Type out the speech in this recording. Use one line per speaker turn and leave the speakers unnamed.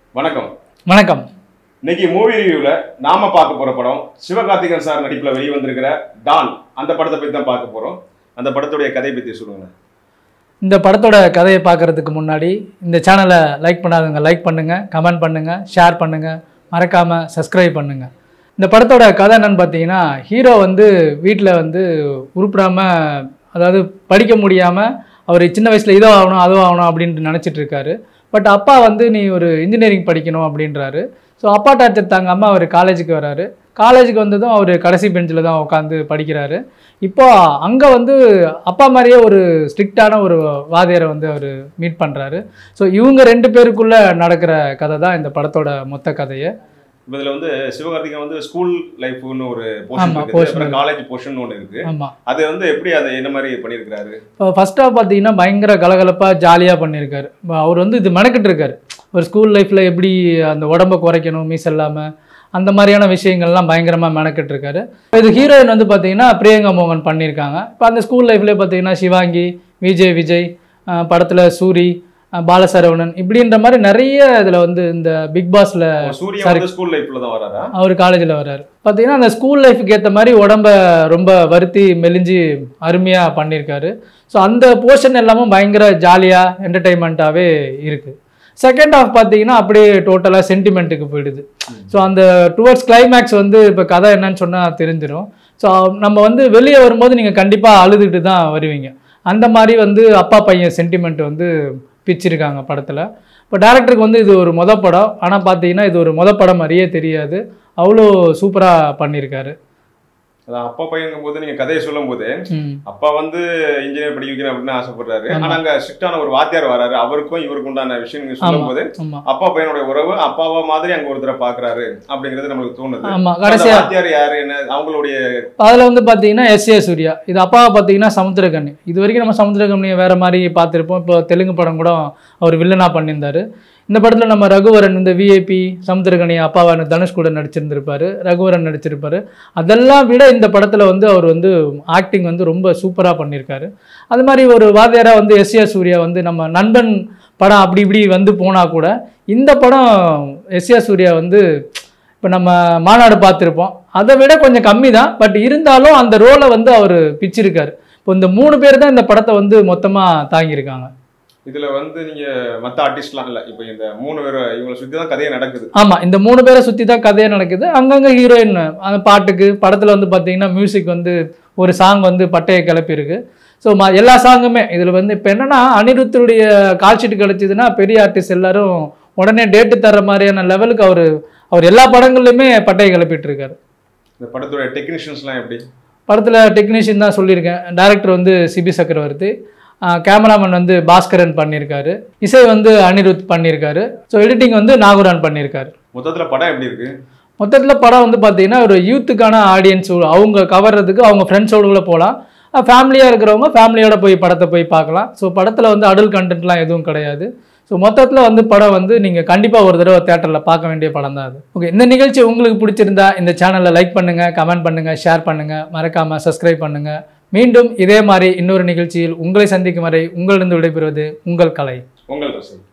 வணக்கம்
வணக்கம்
இன்னைக்கு மூவி ரிவ்யூல நாம பார்க்க போற படம் சிவகார்த்திகேயன் சார் நடிப்புல வெளியே வந்திருக்கிற டான் அந்த படத்தை பத்தி தான் பார்க்க போறோம் அந்த படத்துடைய கதை பத்தி சொல்லுங்க
இந்த படத்தோட கதையை பார்க்கறதுக்கு முன்னாடி இந்த சேனலை லைக் பண்ணாதவங்க லைக் பண்ணுங்கள் கமெண்ட் பண்ணுங்கள் ஷேர் பண்ணுங்கள் மறக்காமல் சப்ஸ்கிரைப் பண்ணுங்கள் இந்த படத்தோட கதை என்னன்னு பார்த்தீங்கன்னா ஹீரோ வந்து வீட்டில் வந்து உருப்படாமல் அதாவது படிக்க முடியாமல் அவர் சின்ன வயசில் இதோ ஆகணும் அதோ ஆகணும் அப்படின்ட்டு நினச்சிட்டு இருக்காரு பட் அப்பா வந்து நீ ஒரு இன்ஜினியரிங் படிக்கணும் அப்படின்றாரு ஸோ அப்பா டார்ச்சர் தாங்காமல் அவர் காலேஜுக்கு வராரு காலேஜுக்கு வந்ததும் அவர் கடைசி பெஞ்சில் தான் உட்காந்து படிக்கிறாரு இப்போ அங்கே வந்து அப்பா மாதிரியே ஒரு ஸ்ட்ரிக்டான ஒரு வாதியரை வந்து அவர் மீட் பண்ணுறாரு ஸோ இவங்க ரெண்டு பேருக்குள்ள நடக்கிற கதை தான் இந்த படத்தோட மொத்த கதையை
இப்ப இதுல வந்து சிவகார்த்திகேயன் வந்து ஸ்கூல் லைஃப்னு ஒரு போர்ஷன்
ஆமா,
இருக்குது
portion
அப்புறம் காலேஜ் போர்ஷன் ஒன்று இருக்கு
ஆமாம்
அது வந்து எப்படி அதை என்ன மாதிரி பண்ணியிருக்கிறாரு
இப்போ ஃபர்ஸ்ட் ஆஃப் பார்த்தீங்கன்னா பயங்கர கலகலப்பாக ஜாலியாக பண்ணியிருக்காரு இப்போ அவர் வந்து இது மெனக்கிட்டு இருக்காரு ஒரு ஸ்கூல் லைஃப்பில் எப்படி அந்த உடம்ப குறைக்கணும் மீஸ் இல்லாமல் அந்த மாதிரியான விஷயங்கள்லாம் பயங்கரமாக மெனக்கிட்டு இருக்காரு இது ஹீரோயின் வந்து பார்த்தீங்கன்னா பிரியங்கா மோகன் பண்ணியிருக்காங்க இப்போ அந்த ஸ்கூல் லைஃப்லேயே பார்த்தீங்கன்னா சிவாங்கி விஜய் விஜய் படத்தில் சூரி அஹ் பாலசரவணன் இப்படின்ற மாதிரி நிறைய இதில் வந்து இந்த பிக் பாஸில்
சூர்யா
Sorry.
வந்து ஸ்கூல் லைஃப்ல தான் வராரா
அவர் காலேஜில் வர்றாரு பார்த்தீங்கன்னா அந்த ஸ்கூல் லைஃபுக்கு ஏற்ற மாதிரி உடம்ப ரொம்ப வருத்தி மெலிஞ்சு அருமையாக பண்ணியிருக்காரு ஸோ அந்த போர்ஷன் எல்லாமும் பயங்கர ஜாலியாக என்டர்டைன்மெண்ட்டாகவே இருக்குது செகண்ட் ஹாஃப் பார்த்தீங்கன்னா அப்படியே டோட்டலாக சென்டிமெண்ட்டுக்கு போயிடுது ஸோ அந்த டுவர்ட்ஸ் கிளைமேக்ஸ் வந்து இப்போ கதை என்னன்னு சொன்னால் தெரிஞ்சிடும் ஸோ நம்ம வந்து வெளியே வரும்போது நீங்கள் கண்டிப்பாக அழுதுகிட்டு தான் வருவீங்க அந்த மாதிரி வந்து அப்பா பையன் சென்டிமெண்ட் வந்து பிச்சிருக்காங்க படத்தில் இப்போ டேரக்டருக்கு வந்து இது ஒரு மொத படம் ஆனால் பார்த்தீங்கன்னா இது ஒரு மொத படம் மாதிரியே தெரியாது அவ்வளோ சூப்பராக பண்ணியிருக்காரு
அதான் அப்பா பையனுங்கும் போது நீங்க கதையை சொல்லும் போது
ம்
அப்பா வந்து இன்ஜினியர் படிக்க வைக்கணும் அப்படின்னு ஆசைப்படுறாரு
ஆமா.
ஆனா அங்க ஸ்ட்ரிக்டான ஒரு வாத்தியார் வராரு அவருக்கும் இவருக்கு உண்டான விஷயம் நீங்க சொல்லும் போது
ஆமாம்
அப்பா பையனுடைய உறவு அப்பாவா மாதிரி அங்க ஒருத்தரை பாக்குறாரு அப்படிங்கிறது நம்மளுக்கு தோணுது
ஆமாம்
அந்த
கடைசியாக
வாத்தியார் யாரு என்ன அவங்களுடைய
அதில் வந்து பார்த்தீங்கன்னா எஸ் ஏ சூர்யா இது அப்பாவை பார்த்தீங்கன்னா சமுத்திரகண்ணி இது வரைக்கும் நம்ம சமுத்திரகண்ணியை வேறு மாதிரி பார்த்துருப்போம் இப்போ தெலுங்கு படம் கூட அவர் வில்லனாக பண்ணியிருந்தாரு இந்த படத்தில் நம்ம ரகுவரன் இந்த விஐபி சமுத்திரகனி அப்பாவான தனுஷ் கூட நடிச்சிருந்திருப்பாரு ரகுவரன் நடிச்சிருப்பாரு அதெல்லாம் விட இந்த படத்தில் வந்து அவர் வந்து ஆக்டிங் வந்து ரொம்ப சூப்பராக பண்ணியிருக்காரு அது மாதிரி ஒரு வாத்தியாராக வந்து எஸ் ஏ சூர்யா வந்து நம்ம நண்பன் படம் அப்படி இப்படி வந்து போனால் கூட இந்த படம் எஸ் ஏ சூர்யா வந்து இப்போ நம்ம மாநாடு பார்த்துருப்போம் அதை விட கொஞ்சம் கம்மி தான் பட் இருந்தாலும் அந்த ரோலை வந்து அவர் பிச்சிருக்காரு இப்போ இந்த மூணு பேர் தான் இந்த படத்தை வந்து மொத்தமாக தாங்கியிருக்காங்க
இதுல வந்து நீங்க மத்த ஆர்டிஸ்ட்லாம் இல்ல இப்போ இந்த மூணு பேர் இவங்களை சுத்தி தான் கதையே நடக்குது
ஆமாம் இந்த மூணு பேரை சுற்றி தான் கதையே நடக்குது அங்கங்கே ஹீரோயின் அந்த பாட்டுக்கு படத்தில் வந்து பார்த்தீங்கன்னா மியூசிக் வந்து ஒரு சாங் வந்து பட்டையை கிளப்பியிருக்கு ஸோ ம எல்லா சாங்குமே இதில் வந்து இப்போ என்னன்னா அனிருத்தருடைய கால் ஷீட் கிடச்சிதுன்னா பெரிய ஆர்டிஸ்ட் எல்லாரும் உடனே டேட்டு தர்ற மாதிரியான லெவலுக்கு அவர் அவர் எல்லா படங்கள்லையுமே பட்டையை கிளப்பிட்டு இருக்காரு
இந்த படத்தோட டெக்னீஷியன்ஸ்லாம் எப்படி
படத்தில் டெக்னீஷியன் தான் சொல்லியிருக்கேன் டைரக்டர் வந்து சிபி சக்கரவர்த்தி கேமராமேன் வந்து பாஸ்கரன் பண்ணியிருக்காரு இசை வந்து அனிருத் பண்ணியிருக்காரு ஸோ எடிட்டிங் வந்து நாகுரான் பண்ணியிருக்காரு
மொத்தத்துல படம் எப்படி இருக்கு
மொத்தத்தில் படம் வந்து பார்த்தீங்கன்னா ஒரு யூத்துக்கான ஆடியன்ஸ் அவங்க கவர்றதுக்கு அவங்க ஃப்ரெண்ட்ஸோட கூட போகலாம் ஃபேமிலியாக இருக்கிறவங்க ஃபேமிலியோட போய் படத்தை போய் பார்க்கலாம் ஸோ படத்தில் வந்து அடல் கண்டென்ட்லாம் எதுவும் கிடையாது ஸோ மொத்தத்தில் வந்து படம் வந்து நீங்கள் கண்டிப்பாக ஒரு தடவை தேட்டரில் பார்க்க வேண்டிய படம் தான் அது ஓகே இந்த நிகழ்ச்சி உங்களுக்கு பிடிச்சிருந்தா இந்த சேனலை லைக் பண்ணுங்கள் கமெண்ட் பண்ணுங்கள் ஷேர் பண்ணுங்கள் மறக்காமல் சப்ஸ்கிரைப் பண்ணுங்கள் மீண்டும் இதே மாதிரி இன்னொரு நிகழ்ச்சியில் உங்களை சந்திக்கும் வரை உங்களிடம் விடைபெறுவது உங்கள் கலை
உங்கள் ரசம்